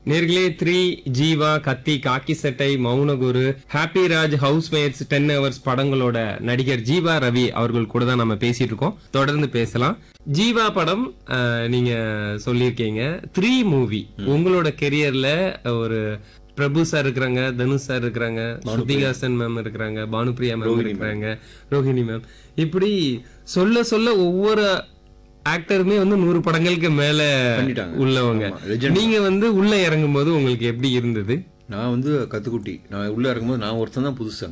நேர்களே three Jeeva Kaththi Kaaki Sattai Mounaguru happy Raj house mates ten hours படங்களோட நடிகர் ஜீவா ரவி அவர்கள் கூட தான் நம்ம பேசிட்டு இருக்கோம் தொடர்ந்து பேசலாம் ஜீவா படம் அஹ், நீங்க சொல்லியிருக்கீங்க த்ரீ மூவி உங்களோட கெரியர்ல ஒரு பிரபு சார் இருக்கிறாங்க தனுஷ் சார் இருக்கிறாங்க ஸ்ருதிகாசன் மேம் இருக்கிறாங்க பானுப்ரியா மேம் இருக்கிறாங்க ரோஹிணி மேம் இப்படி சொல்ல சொல்ல ஒவ்வொரு ஆக்டருமே வந்து நூறு படங்களுக்கு மேல பண்ணிட்டாங்க. உள்ளவங்க ஆமா, legend. நீங்க வந்து உள்ள இறங்கும் போது உங்களுக்கு எப்படி இருந்தது நான் வந்து கத்துக்குட்டி நான் உள்ள இறங்கும்போது நான் ஒருத்தன் தான் புதுசு